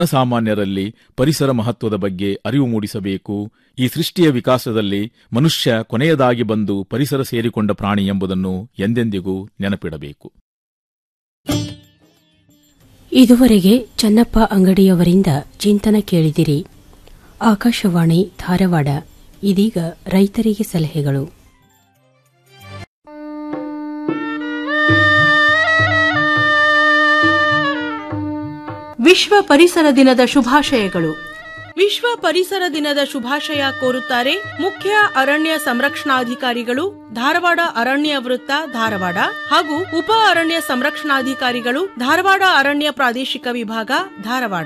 ಸಾಮಾನ್ಯರಲ್ಲಿ ಪರಿಸರ ಮಹತ್ವದ ಬಗ್ಗೆ ಅರಿವು ಮೂಡಿಸಬೇಕು ಈ ಸೃಷ್ಟಿಯ ವಿಕಾಸದಲ್ಲಿ ಮನುಷ್ಯ ಕೊನೆಯದಾಗಿ ಬಂದು ಪರಿಸರ ಸೇರಿಕೊಂಡ ಪ್ರಾಣಿ ಎಂಬುದನ್ನು ಎಂದೆಂದಿಗೂ ನೆನಪಿಡಬೇಕು ಇದುವರೆಗೆ ಚನ್ನಪ್ಪ ಅಂಗಡಿಯವರಿಂದ ಚಿಂತನ ಕೇಳಿದಿರಿ ಆಕಾಶವಾಣಿ ಧಾರವಾಡ ಇದೀಗ ರೈತರಿಗೆ ಸಲಹೆಗಳು ವಿಶ್ವ ಪರಿಸರ ದಿನದ ಶುಭಾಶಯಗಳು ವಿಶ್ವ ಪರಿಸರ ದಿನದ ಶುಭಾಶಯ ಕೋರುತ್ತಾರೆ ಮುಖ್ಯ ಅರಣ್ಯ ಸಂರಕ್ಷಣಾಧಿಕಾರಿಗಳು ಧಾರವಾಡ ಅರಣ್ಯ ವೃತ್ತ ಧಾರವಾಡ ಹಾಗೂ ಉಪ ಅರಣ್ಯ ಸಂರಕ್ಷಣಾಧಿಕಾರಿಗಳು ಧಾರವಾಡ ಅರಣ್ಯ ಪ್ರಾದೇಶಿಕ ವಿಭಾಗ ಧಾರವಾಡ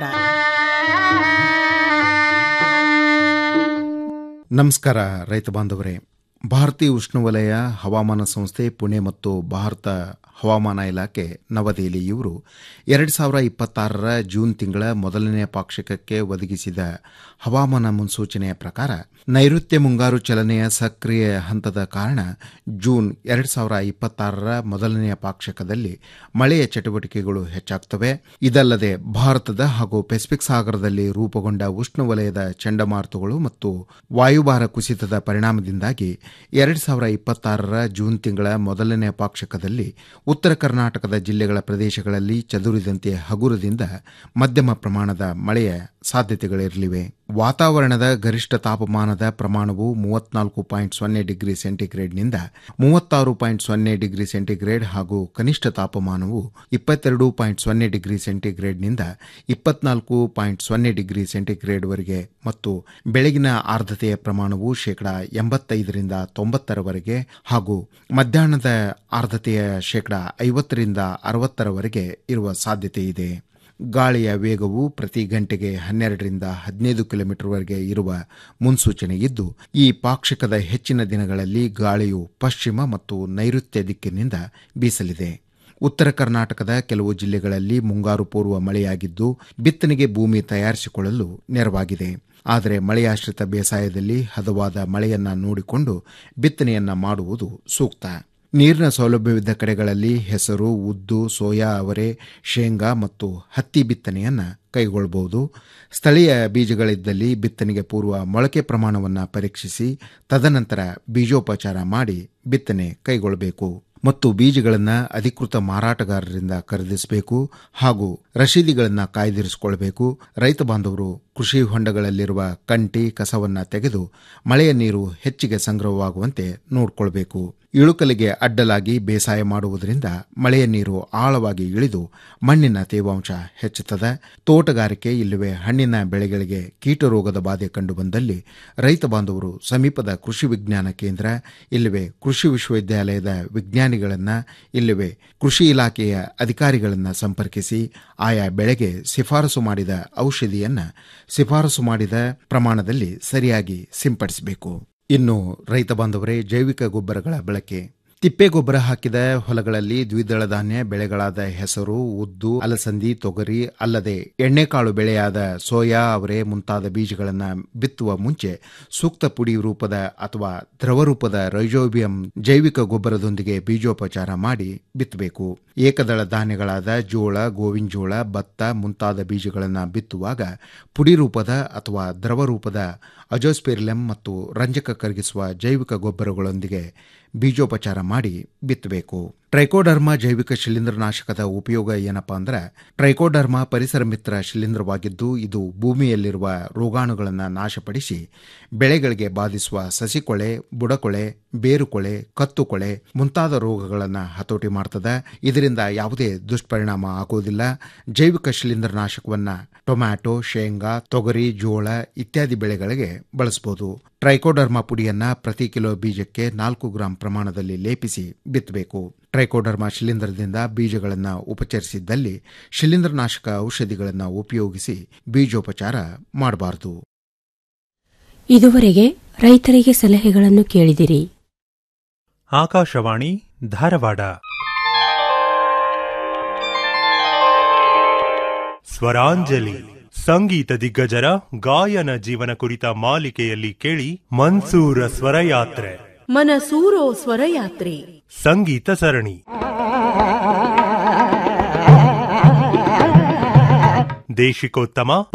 ನಮಸ್ಕಾರ ರೈತ ಬಾಂಧವರೇ ಭಾರತೀಯ ಉಷ್ಣವಲಯ ಹವಾಮಾನ ಸಂಸ್ಥೆ ಪುಣೆ ಮತ್ತು ಭಾರತ ಹವಾಮಾನ ಇಲಾಖೆ ನವದೆಹಲಿ ಇವರು ಎರಡು ಸಾವಿರ ಇಪ್ಪತ್ತಾರರ ಜೂನ್ ತಿಂಗಳ ಮೊದಲನೇ ಪಾಕ್ಷಿಕಕ್ಕೆ ಒದಗಿಸಿದ ಹವಾಮಾನ ಮುನ್ಸೂಚನೆಯ ಪ್ರಕಾರ ನೈಋತ್ಯ ಮುಂಗಾರು ಚಲನೆಯ ಸಕ್ರಿಯ ಹಂತದ ಕಾರಣ ಜೂನ್ ಎರಡು ಸಾವಿರ ಇಪ್ಪತ್ತಾರರ ಮೊದಲನೆಯ ಪಾಕ್ಷಿಕದಲ್ಲಿ ಮಳೆಯ ಚಟುವಟಿಕೆಗಳು ಹೆಚ್ಚಾಗ್ತವೆ ಇದಲ್ಲದೆ ಭಾರತದ ಹಾಗೂ ಪೆಸಿಫಿಕ್ ಸಾಗರದಲ್ಲಿ ರೂಪುಗೊಂಡ ಉಷ್ಣವಲಯದ ಚಂಡಮಾರುತಗಳು ಮತ್ತು ವಾಯುಭಾರ ಕುಸಿತದ ಪರಿಣಾಮದಿಂದಾಗಿ ಎರಡು ಸಾವಿರ ಇಪ್ಪತ್ತಾರರ ಜೂನ್ ತಿಂಗಳ ಮೊದಲನೇ ಪಾಕ್ಷಿಕದಲ್ಲಿ ಉತ್ತರ ಕರ್ನಾಟಕದ ಜಿಲ್ಲೆಗಳ ಪ್ರದೇಶಗಳಲ್ಲಿ ಚದುರಿದಂತೆ ಹಗುರದಿಂದ ಮಧ್ಯಮ ಪ್ರಮಾಣದ ಮಳೆಯ ಸಾಧ್ಯತೆಗಳಿರಲಿವೆ ವಾತಾವರಣದ ಗರಿಷ್ಠ ತಾಪಮಾನದ ಪ್ರಮಾಣವು ಮೂವತ್ನಾಲ್ಕು ಪಾಯಿಂಟ್ ಸೊನ್ನೆ ಡಿಗ್ರಿ ಸೆಂಟಿಗ್ರೇಡ್ನಿಂದ ಮೂವತ್ತಾರು ಪಾಯಿಂಟ್ ಸೊನ್ನೆ ಡಿಗ್ರಿ ಸೆಂಟಿಗ್ರೇಡ್ ಹಾಗೂ ಕನಿಷ್ಠ ತಾಪಮಾನವು ಇಪ್ಪತ್ತೆರಡು ಪಾಯಿಂಟ್ ಸೊನ್ನೆ ಡಿಗ್ರಿ ಸೆಂಟಿಗ್ರೇಡ್ನಿಂದ ಇಪ್ಪತ್ನಾಲ್ಕು ಪಾಯಿಂಟ್ ಸೊನ್ನೆ ಡಿಗ್ರಿ ಸೆಂಟಿಗ್ರೇಡ್ವರೆಗೆ ಮತ್ತು ಬೆಳಗಿನ ಆರ್ದ್ರತೆಯ ಪ್ರಮಾಣವು ಶೇಕಡಾ ಎಂಬತ್ತೈದರಿಂದ ತೊಂಬತ್ತರವರೆಗೆ ಹಾಗೂ ಮಧ್ಯಾಹ್ನದ ಆರ್ದ್ರತೆಯ ಶೇಕಡಾ ಐವತ್ತರಿಂದ ಅರವತ್ತರವರೆಗೆ ಇರುವ ಸಾಧ್ಯತೆ ಇದೆ ಗಾಳಿಯ ವೇಗವು ಪ್ರತಿ ಗಂಟೆಗೆ ಹನ್ನೆರಡರಿಂದ ಹದಿನೈದು ಕಿಲೋಮೀಟರ್ವರೆಗೆ ಇರುವ ಮುನ್ಸೂಚನೆ ಇದ್ದು ಈ ಪಾಕ್ಷಿಕದ ಹೆಚ್ಚಿನ ದಿನಗಳಲ್ಲಿ ಗಾಳಿಯು ಪಶ್ಚಿಮ ಮತ್ತು ನೈಋತ್ಯ ದಿಕ್ಕಿನಿಂದ ಬೀಸಲಿದೆ ಉತ್ತರ ಕರ್ನಾಟಕದ ಕೆಲವು ಜಿಲ್ಲೆಗಳಲ್ಲಿ ಮುಂಗಾರು ಪೂರ್ವ ಮಳೆಯಾಗಿದ್ದು ಬಿತ್ತನೆಗೆ ಭೂಮಿ ತಯಾರಿಸಿಕೊಳ್ಳಲು ನೆರವಾಗಿದೆ ಆದರೆ ಮಳೆಯಾಶ್ರಿತ ಬೇಸಾಯದಲ್ಲಿ ಹದವಾದ ಮಳೆಯನ್ನ ನೋಡಿಕೊಂಡು ಬಿತ್ತನೆಯನ್ನ ಮಾಡುವುದು ಸೂಕ್ತ ನೀರಿನ ಸೌಲಭ್ಯವಿದ್ದ ಕಡೆಗಳಲ್ಲಿ ಹೆಸರು ಉದ್ದು ಸೋಯಾ ಅವರೆ ಶೇಂಗಾ ಮತ್ತು ಹತ್ತಿ ಬಿತ್ತನೆಯನ್ನ ಕೈಗೊಳ್ಳಬಹುದು ಸ್ಥಳೀಯ ಬೀಜಗಳಿದ್ದಲ್ಲಿ ಬಿತ್ತನೆಗೆ ಪೂರ್ವ ಮೊಳಕೆ ಪ್ರಮಾಣವನ್ನು ಪರೀಕ್ಷಿಸಿ ತದನಂತರ ಬೀಜೋಪಚಾರ ಮಾಡಿ ಬಿತ್ತನೆ ಕೈಗೊಳ್ಳಬೇಕು ಮತ್ತು ಬೀಜಗಳನ್ನು ಅಧಿಕೃತ ಮಾರಾಟಗಾರರಿಂದ ಖರೀದಿಸಬೇಕು ಹಾಗೂ ರಶೀದಿಗಳನ್ನು ಕಾಯ್ದಿರಿಸಿಕೊಳ್ಳಬೇಕು ರೈತ ಬಾಂಧವರು ಕೃಷಿ ಹೊಂಡಗಳಲ್ಲಿರುವ ಕಂಟಿ ಕಸವನ್ನ ತೆಗೆದು ಮಳೆಯ ನೀರು ಹೆಚ್ಚಿಗೆ ಸಂಗ್ರಹವಾಗುವಂತೆ ನೋಡಿಕೊಳ್ಬೇಕು ಇಳುಕಲಿಗೆ ಅಡ್ಡಲಾಗಿ ಬೇಸಾಯ ಮಾಡುವುದರಿಂದ ಮಳೆಯ ನೀರು ಆಳವಾಗಿ ಇಳಿದು ಮಣ್ಣಿನ ತೇವಾಂಶ ಹೆಚ್ಚುತ್ತದೆ ತೋಟಗಾರಿಕೆ ಇಲ್ಲವೇ ಹಣ್ಣಿನ ಬೆಳೆಗಳಿಗೆ ಕೀಟರೋಗದ ಬಾಧೆ ಕಂಡುಬಂದಲ್ಲಿ ರೈತ ಬಾಂಧವರು ಸಮೀಪದ ಕೃಷಿ ವಿಜ್ಞಾನ ಕೇಂದ್ರ ಇಲ್ಲವೇ ಕೃಷಿ ವಿಶ್ವವಿದ್ಯಾಲಯದ ವಿಜ್ಞಾನಿಗಳನ್ನ ಇಲ್ಲವೇ ಕೃಷಿ ಇಲಾಖೆಯ ಅಧಿಕಾರಿಗಳನ್ನ ಸಂಪರ್ಕಿಸಿ ಆಯಾ ಬೆಳೆಗೆ ಶಿಫಾರಸು ಮಾಡಿದ ಔಷಧಿಯನ್ನ ಶಿಫಾರಸು ಮಾಡಿದ ಪ್ರಮಾಣದಲ್ಲಿ ಸರಿಯಾಗಿ ಸಿಂಪಡಿಸಬೇಕು ಇನ್ನು ರೈತ ಬಾಂಧವರೇ ಜೈವಿಕ ಗೊಬ್ಬರಗಳ ಬಳಕೆ ತಿಪ್ಪೆ ಗೊಬ್ಬರ ಹಾಕಿದ ಹೊಲಗಳಲ್ಲಿ ದ್ವಿದಳ ಧಾನ್ಯ ಬೆಳೆಗಳಾದ ಹೆಸರು ಉದ್ದು ಅಲಸಂದಿ ತೊಗರಿ ಅಲ್ಲದೆ ಎಣ್ಣೆಕಾಳು ಬೆಳೆಯಾದ ಸೋಯಾ ಅವರೆ ಮುಂತಾದ ಬೀಜಗಳನ್ನು ಬಿತ್ತುವ ಮುಂಚೆ ಸೂಕ್ತ ಪುಡಿ ರೂಪದ ಅಥವಾ ದ್ರವ ರೂಪದ ರೈಜೋಬಿಯಂ ಜೈವಿಕ ಗೊಬ್ಬರದೊಂದಿಗೆ ಬೀಜೋಪಚಾರ ಮಾಡಿ ಬಿತ್ತಬೇಕು ಏಕದಳ ಧಾನ್ಯಗಳಾದ ಜೋಳ ಗೋವಿನ ಜೋಳ ಭತ್ತ ಮುಂತಾದ ಬೀಜಗಳನ್ನು ಬಿತ್ತುವಾಗ ಪುಡಿ ರೂಪದ ಅಥವಾ ದ್ರವ ರೂಪದ ಅಜೋಸ್ಪೆರಿಲಂ ಮತ್ತು ರಂಜಕ ಕರಗಿಸುವ ಜೈವಿಕ ಗೊಬ್ಬರಗಳೊಂದಿಗೆ ಬೀಜೋಪಚಾರ ಮಾಡಿ ಬಿತ್ತಬೇಕು ಟ್ರೈಕೋಡರ್ಮಾ ಜೈವಿಕ ಶಿಲೀಂಧ್ರನಾಶಕದ ಉಪಯೋಗ ಏನಪ್ಪಾ ಅಂದ್ರೆ ಟ್ರೈಕೋಡರ್ಮಾ ಪರಿಸರ ಮಿತ್ರ ಶಿಲೀಂಧ್ರವಾಗಿದ್ದು ಇದು ಭೂಮಿಯಲ್ಲಿರುವ ರೋಗಾಣುಗಳನ್ನು ನಾಶಪಡಿಸಿ ಬೆಳೆಗಳಿಗೆ ಬಾಧಿಸುವ ಸಸಿಕೊಳೆ ಬುಡಕೊಳೆ ಬೇರುಕೊಳೆ ಕತ್ತುಕೊಳೆ ಮುಂತಾದ ರೋಗಗಳನ್ನು ಹತೋಟಿ ಮಾಡ್ತದೆ ಇದರಿಂದ ಯಾವುದೇ ದುಷ್ಪರಿಣಾಮ ಆಗುವುದಿಲ್ಲ ಜೈವಿಕ ಶಿಲೀಂಧ್ರನಾಶಕವನ್ನು ಟೊಮ್ಯಾಟೊ ಶೇಂಗಾ ತೊಗರಿ ಜೋಳ ಇತ್ಯಾದಿ ಬೆಳೆಗಳಿಗೆ ಬಳಸಬಹುದು ಟ್ರೈಕೋಡರ್ಮಾ ಪುಡಿಯನ್ನ ಪ್ರತಿ ಕಿಲೋ ಬೀಜಕ್ಕೆ ನಾಲ್ಕು ಗ್ರಾಂ ಪ್ರಮಾಣದಲ್ಲಿ ಲೇಪಿಸಿ ಬಿತ್ತಬೇಕು ಟ್ರೈಕೋಡರ್ಮಾ ಶಿಲೀಂಧ್ರದಿಂದ ಬೀಜಗಳನ್ನು ಉಪಚರಿಸಿದ್ದಲ್ಲಿ ಶಿಲೀಂಧ್ರನಾಶಕ ಔಷಧಿಗಳನ್ನು ಉಪಯೋಗಿಸಿ ಬೀಜೋಪಚಾರ ಮಾಡಬಾರದು ಇದುವರೆಗೆ ರೈತರಿಗೆ ಸಲಹೆಗಳನ್ನು ಕೇಳಿದಿರಿ ಆಕಾಶವಾಣಿ ಧಾರವಾಡ ಸ್ವರಾಂಜಲಿ ಸಂಗೀತ ದಿಗ್ಗಜರ ಗಾಯನ ಜೀವನ ಕುರಿತ ಮಾಲಿಕೆಯಲ್ಲಿ ಕೇಳಿ ಮನ್ಸೂರ ಸ್ವರಯಾತ್ರೆ ಮನಸೂರೋ ಸ್ವರಯಾತ್ರೆ ಸಂಗೀತ ಸರಣಿ ದೇಶಿಕೋತ್ತಮ